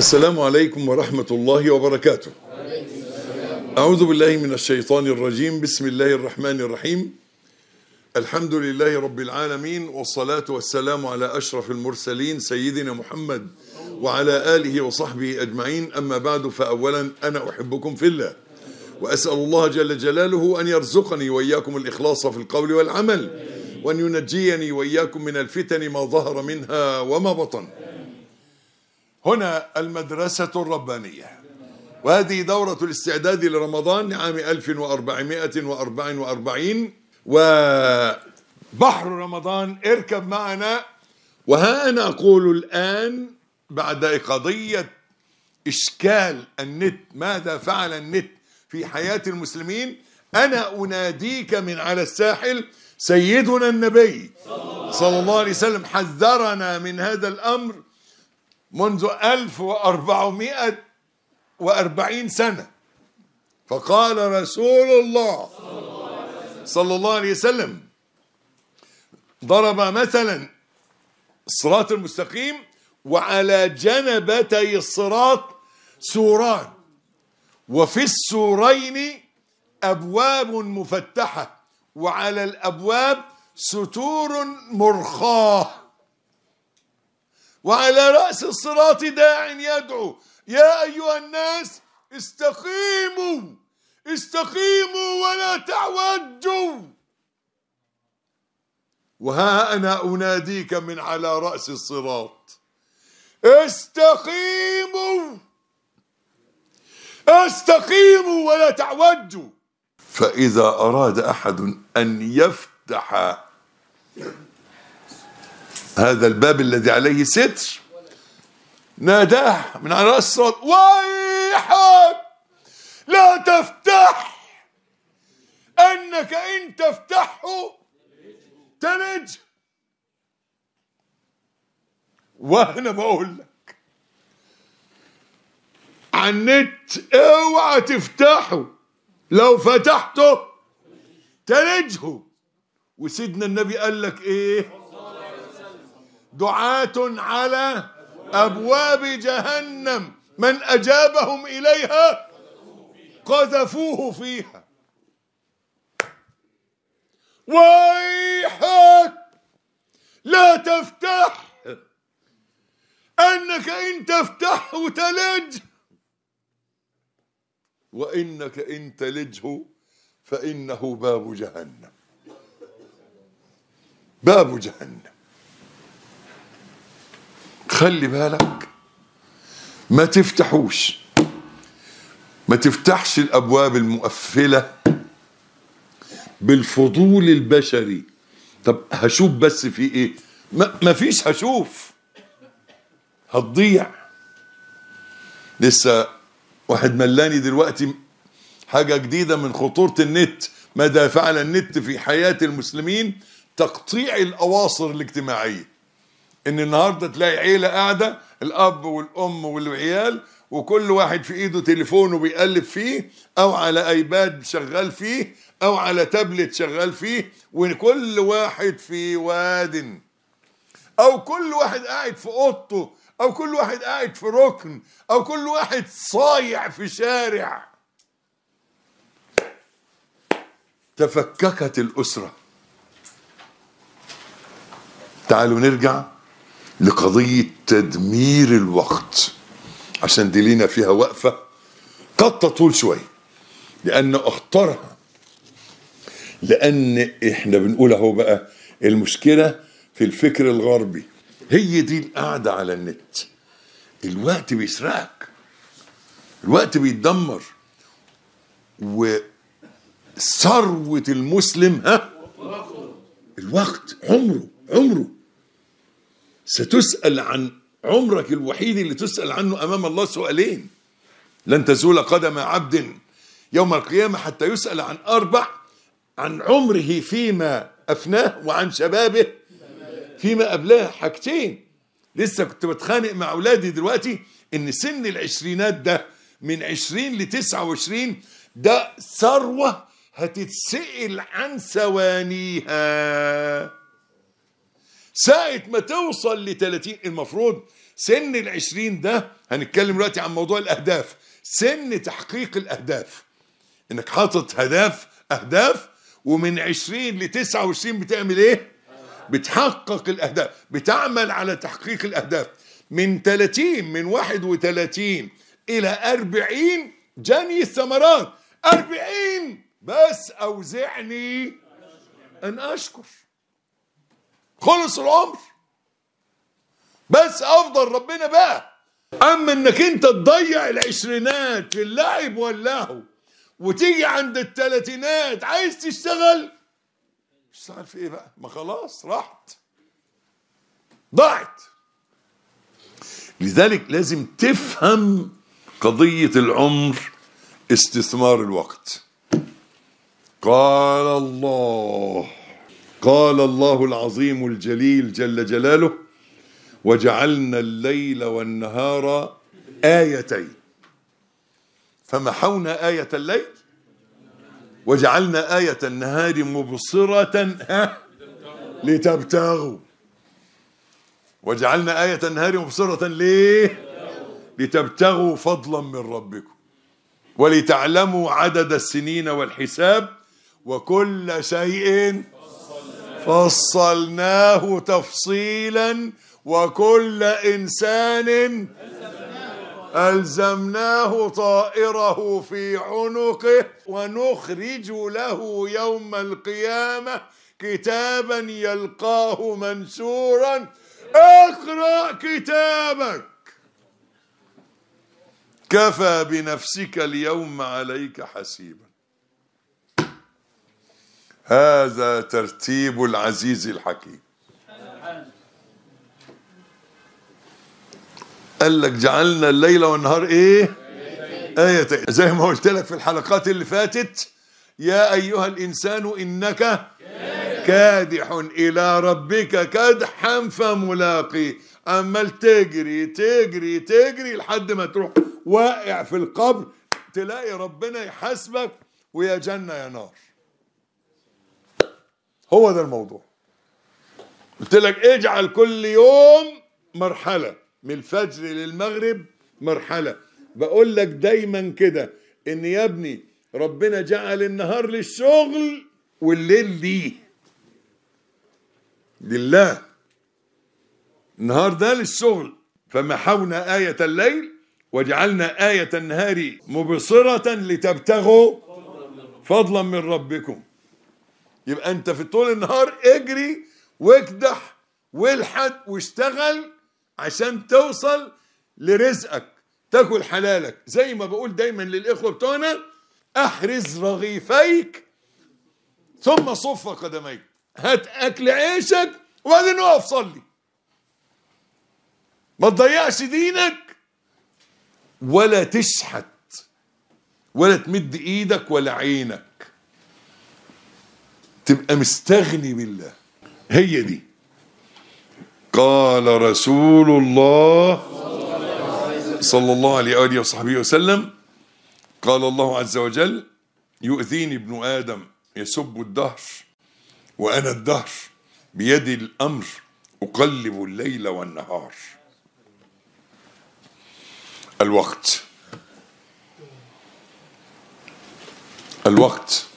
السلام عليكم ورحمة الله وبركاته أعوذ بالله من الشيطان الرجيم بسم الله الرحمن الرحيم الحمد لله رب العالمين والصلاة والسلام على أشرف المرسلين سيدنا محمد وعلى آله وصحبه أجمعين أما بعد فأولا أنا أحبكم في الله وأسأل الله جل جلاله أن يرزقني وإياكم الإخلاص في القول والعمل وأن ينجيني وإياكم من الفتن ما ظهر منها وما بطن هنا المدرسة الربانية وهذه دورة الاستعداد لرمضان لعام 1444 وبحر رمضان اركب معنا وها أنا أقول الآن بعد قضية إشكال النت ماذا فعل النت في حياة المسلمين أنا أناديك من على الساحل سيدنا النبي صلى الله عليه وسلم حذرنا من هذا الأمر منذ 1440 سنة فقال رسول الله صلى الله عليه وسلم ضرب مثلا الصراط المستقيم وعلى جنبتي الصراط سوران وفي السورين أبواب مفتحة وعلى الأبواب ستور مرخاه وعلى رأس الصراط داع يدعو يا أيها الناس استقيموا استقيموا ولا تعوجوا وها أنا أناديك من على رأس الصراط استقيموا استقيموا ولا تعوجوا فإذا أراد أحد أن يفتح هذا الباب الذي عليه ستر ناداه من على رأس الصراط ويحك لا تفتح أنك إن تفتحه تلج وأنا بقول لك على النت اوعى تفتحه لو فتحته تلجه وسيدنا النبي قال لك ايه دعاة على أبواب جهنم من أجابهم إليها قذفوه فيها ويحك لا تفتح أنك إن تفتحه تلج وإنك إن تلجه فإنه باب جهنم باب جهنم خلي بالك ما تفتحوش ما تفتحش الابواب المقفله بالفضول البشري طب هشوف بس في ايه ما, ما فيش هشوف هتضيع لسه واحد ملاني دلوقتي حاجة جديدة من خطورة النت ماذا فعل النت في حياة المسلمين تقطيع الأواصر الاجتماعية ان النهارده تلاقي عيله قاعده الاب والام والعيال وكل واحد في ايده تليفونه بيقلب فيه او على ايباد شغال فيه او على تابلت شغال فيه وكل واحد في واد او كل واحد قاعد في اوضته او كل واحد قاعد في ركن او كل واحد صايع في شارع تفككت الاسره تعالوا نرجع لقضية تدمير الوقت عشان دي لينا فيها وقفة قد تطول شوية لأن أخطرها لأن إحنا بنقول أهو بقى المشكلة في الفكر الغربي هي دي القعدة على النت الوقت بيسرقك الوقت بيتدمر وثروة المسلم ها الوقت عمره عمره ستسأل عن عمرك الوحيد اللي تسأل عنه أمام الله سؤالين لن تزول قدم عبد يوم القيامة حتى يسأل عن أربع عن عمره فيما أفناه وعن شبابه فيما أبلاه حاجتين لسه كنت بتخانق مع أولادي دلوقتي إن سن العشرينات ده من عشرين لتسعة وعشرين ده ثروة هتتسئل عن ثوانيها ساعة ما توصل ل 30 المفروض سن العشرين ده هنتكلم دلوقتي عن موضوع الأهداف سن تحقيق الأهداف إنك حاطط هدف أهداف ومن عشرين لتسعة وعشرين بتعمل إيه؟ بتحقق الأهداف بتعمل على تحقيق الأهداف من 30 من 31 إلى 40 جني الثمرات 40 بس أوزعني أن أشكر خلص العمر بس أفضل ربنا بقى أما إنك أنت تضيع العشرينات في اللعب واللهو وتيجي عند الثلاثينات عايز تشتغل تشتغل في إيه بقى؟ ما خلاص راحت ضاعت لذلك لازم تفهم قضية العمر استثمار الوقت قال الله قال الله العظيم الجليل جل جلاله وجعلنا الليل والنهار آيتين فمحونا آية الليل وجعلنا آية النهار مبصرة ها لتبتغوا وجعلنا آية النهار مبصرة ليه لتبتغوا فضلا من ربكم ولتعلموا عدد السنين والحساب وكل شيء فصلناه تفصيلا وكل إنسان ألزمناه طائره في عنقه ونخرج له يوم القيامة كتابا يلقاه منشورا اقرأ كتابك كفى بنفسك اليوم عليك حسيبا هذا ترتيب العزيز الحكيم قال لك جعلنا الليل والنهار ايه آيتين زي ما قلت لك في الحلقات اللي فاتت يا أيها الإنسان إنك كادح إلى ربك كدحا فملاقيه عمال تجري تجري تجري لحد ما تروح واقع في القبر تلاقي ربنا يحاسبك ويا جنة يا نار هو ده الموضوع قلت لك اجعل كل يوم مرحلة من الفجر للمغرب مرحلة بقول لك دايما كده ان يا ابني ربنا جعل النهار للشغل والليل ليه لله النهار ده للشغل فمحونا آية الليل وجعلنا آية النهار مبصرة لتبتغوا فضلا من ربكم يبقى انت في طول النهار اجري واكدح والحد واشتغل عشان توصل لرزقك تاكل حلالك زي ما بقول دايما للاخوه بتوعنا احرز رغيفيك ثم صف قدميك هات اكل عيشك وبعدين اقف صلي ما تضيعش دينك ولا تشحت ولا تمد ايدك ولا عينك تبقى مستغني بالله هي دي قال رسول الله صلى الله عليه وآله وصحبه وسلم قال الله عز وجل يؤذيني ابن آدم يسب الدهر وأنا الدهر بيدي الأمر أقلب الليل والنهار الوقت الوقت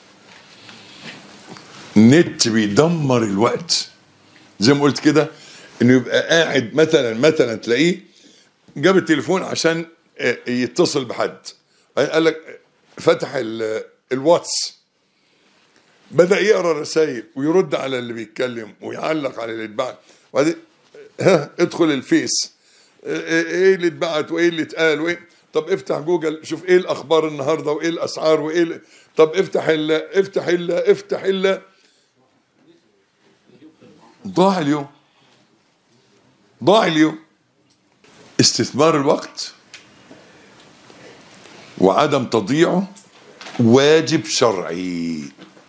النت بيدمر الوقت زي ما قلت كده انه يبقى قاعد مثلا مثلا تلاقيه جاب التليفون عشان يتصل بحد قال لك فتح الواتس بدا يقرا الرسائل ويرد على اللي بيتكلم ويعلق على اللي اتبعت وبعدين ها ادخل الفيس ايه اللي اتبعت وايه اللي اتقال وايه طب افتح جوجل شوف ايه الاخبار النهارده وايه الاسعار وايه ال... طب افتح الا افتح الا افتح الا ضاع اليوم ضاع اليوم استثمار الوقت وعدم تضييعه واجب شرعي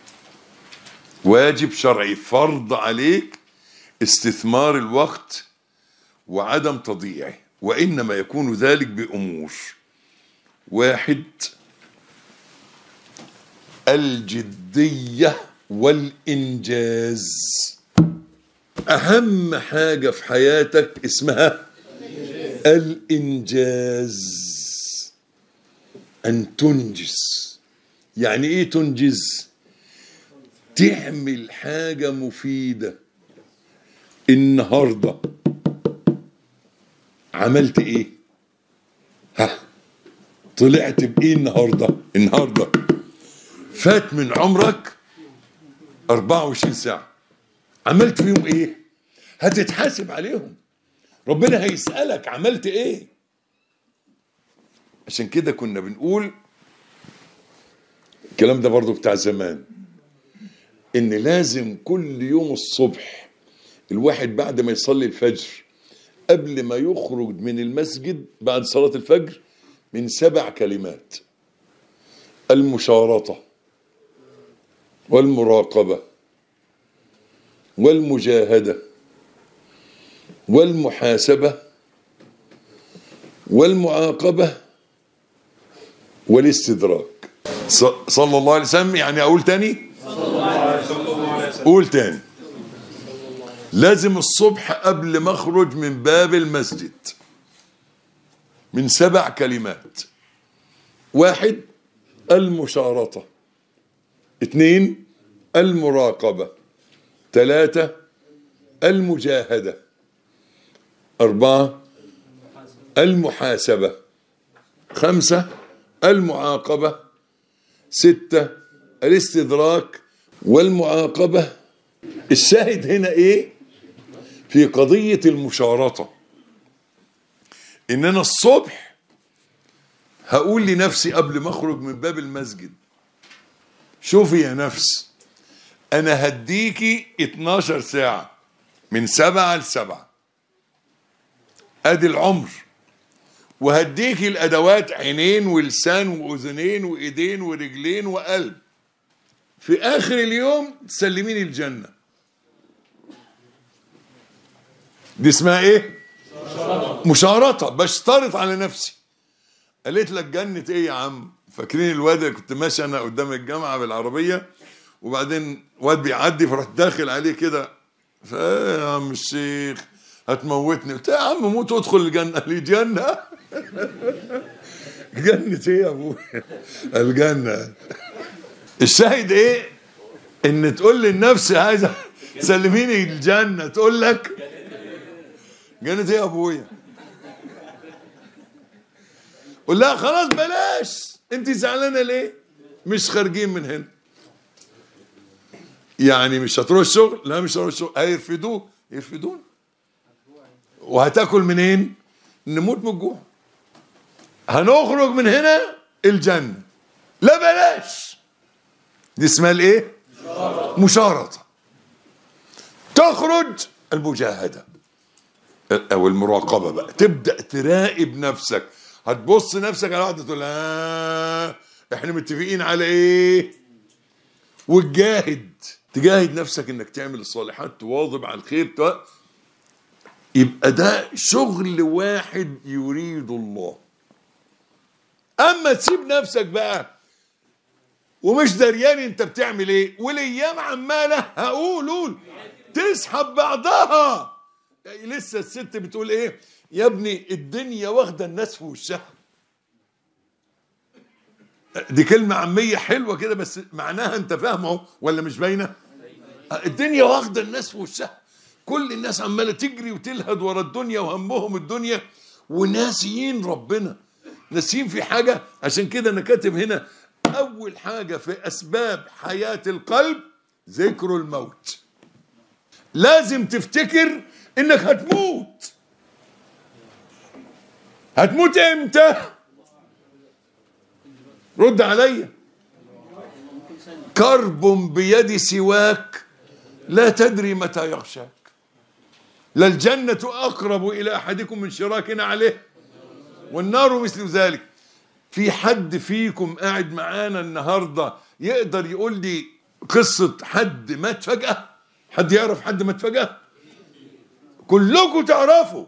واجب شرعي فرض عليك استثمار الوقت وعدم تضييعه وإنما يكون ذلك بأمور واحد الجدية والإنجاز أهم حاجة في حياتك اسمها الإنجاز أن تنجز يعني إيه تنجز تعمل حاجة مفيدة النهاردة عملت إيه ها طلعت بإيه النهاردة النهاردة فات من عمرك 24 ساعة عملت فيهم إيه هتتحاسب عليهم ربنا هيسألك عملت ايه عشان كده كنا بنقول الكلام ده برضو بتاع زمان ان لازم كل يوم الصبح الواحد بعد ما يصلي الفجر قبل ما يخرج من المسجد بعد صلاة الفجر من سبع كلمات المشارطة والمراقبة والمجاهده والمحاسبة والمعاقبة والاستدراك صلى الله عليه وسلم يعني أقول تاني قول تاني لازم الصبح قبل ما اخرج من باب المسجد من سبع كلمات واحد المشارطة اثنين المراقبة ثلاثة المجاهدة أربعة المحاسبة خمسة المعاقبة ستة الاستدراك والمعاقبة الشاهد هنا ايه في قضية المشارطة ان انا الصبح هقول لنفسي قبل ما اخرج من باب المسجد شوفي يا نفس انا هديكي 12 ساعة من سبعة لسبعة ادي العمر وهديكي الادوات عينين ولسان واذنين وايدين ورجلين وقلب في اخر اليوم تسلميني الجنة دي اسمها ايه مشارطة بشترط على نفسي قالت لك جنة ايه يا عم فاكرين الواد اللي كنت ماشي انا قدام الجامعة بالعربية وبعدين واد بيعدي فرحت داخل عليه كده فايه يا عم الشيخ هتموتني قلت يا عم موت وادخل الجنة قال لي جنة جنة ايه يا ابويا الجنة الشاهد ايه ان تقول للنفس عايزه سلميني الجنة تقول لك جنة ايه يا ابويا قول لها خلاص بلاش انت زعلانه ليه مش خارجين من هنا يعني مش هتروح الشغل لا مش هتروح الشغل هيرفدوك يرفدون وهتاكل منين نموت من الجوع هنخرج من هنا الجنة لا بلاش دي اسمها الايه مشارطة تخرج المجاهدة او المراقبة بقى تبدأ تراقب نفسك هتبص نفسك على واحدة تقول آه احنا متفقين على ايه وتجاهد تجاهد نفسك انك تعمل الصالحات تواظب على الخير تو... يبقى ده شغل واحد يريد الله اما تسيب نفسك بقى ومش دريان انت بتعمل ايه والايام عماله هقول قول تسحب بعضها لسه الست بتقول ايه يا ابني الدنيا واخده الناس في وشها دي كلمة عامية حلوة كده بس معناها انت فاهمه ولا مش باينة الدنيا واخدة الناس في وشها كل الناس عمالة تجري وتلهد ورا الدنيا وهمهم الدنيا وناسيين ربنا ناسيين في حاجة عشان كده انا كاتب هنا اول حاجة في اسباب حياة القلب ذكر الموت لازم تفتكر انك هتموت هتموت امتى رد عليا كرب بيد سواك لا تدري متى يغشاك للجنة أقرب إلى أحدكم من شراك عليه والنار مثل ذلك في حد فيكم قاعد معانا النهاردة يقدر يقول لي قصة حد مات فجأة حد يعرف حد مات فجأة كلكم تعرفوا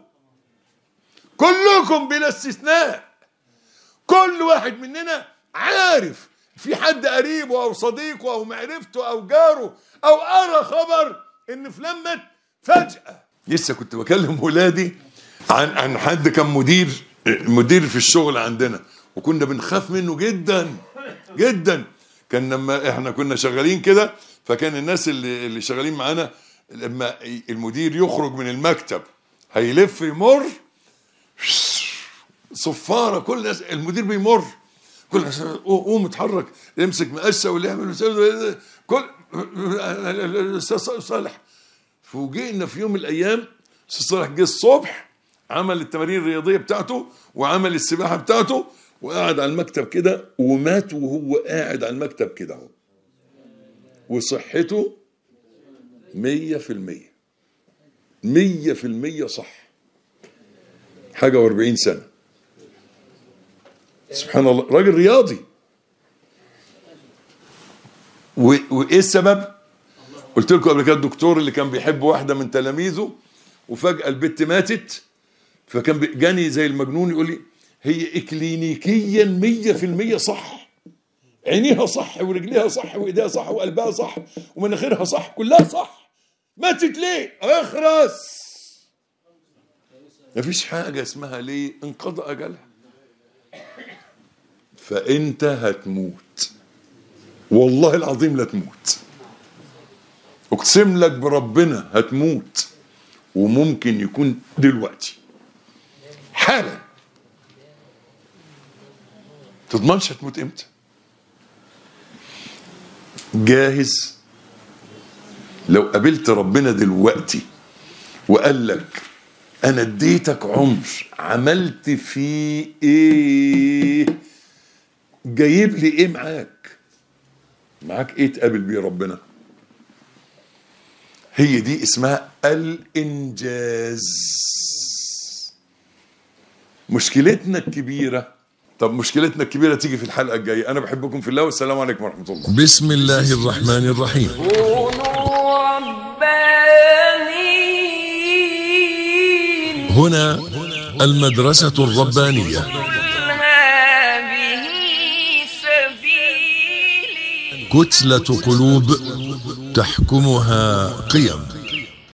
كلكم بلا استثناء كل واحد مننا عارف في حد قريبه او صديقه او معرفته او جاره او قرا خبر ان فلان مات فجأة لسه كنت بكلم ولادي عن عن حد كان مدير مدير في الشغل عندنا وكنا بنخاف منه جدا جدا كان لما احنا كنا شغالين كده فكان الناس اللي اللي شغالين معانا لما المدير يخرج من المكتب هيلف يمر صفاره كل الناس المدير بيمر كل الناس قوم اتحرك يمسك مقشه واللي يعمل كل الاستاذ صالح فوجئنا في يوم من الايام استاذ صالح جه الصبح عمل التمارين الرياضيه بتاعته وعمل السباحه بتاعته وقعد على المكتب كده ومات وهو قاعد على المكتب كده اهو وصحته مية في المية مية في المية صح حاجة واربعين سنة سبحان الله راجل رياضي و... وايه السبب قلت لكم قبل كده الدكتور اللي كان بيحب واحدة من تلاميذه وفجأة البت ماتت فكان بي- جاني زي المجنون يقول لي هي اكلينيكيا مية في المية صح عينيها صح ورجليها صح وايديها صح وقلبها صح ومناخيرها صح كلها صح ماتت ليه اخرس مفيش حاجة اسمها ليه انقضى اجلها فانت هتموت والله العظيم لا تموت اقسم لك بربنا هتموت وممكن يكون دلوقتي حالا تضمنش هتموت امتى جاهز لو قابلت ربنا دلوقتي وقال لك انا اديتك عمر عملت فيه ايه جايب لي ايه معاك معاك ايه تقابل بيه ربنا هي دي اسمها الانجاز مشكلتنا الكبيره طب مشكلتنا الكبيره تيجي في الحلقه الجايه انا بحبكم في الله والسلام عليكم ورحمه الله بسم الله الرحمن الرحيم كونوا ربانيين هنا المدرسة الربانية قل هذه سبيلي كتلة قلوب تحكمها قيم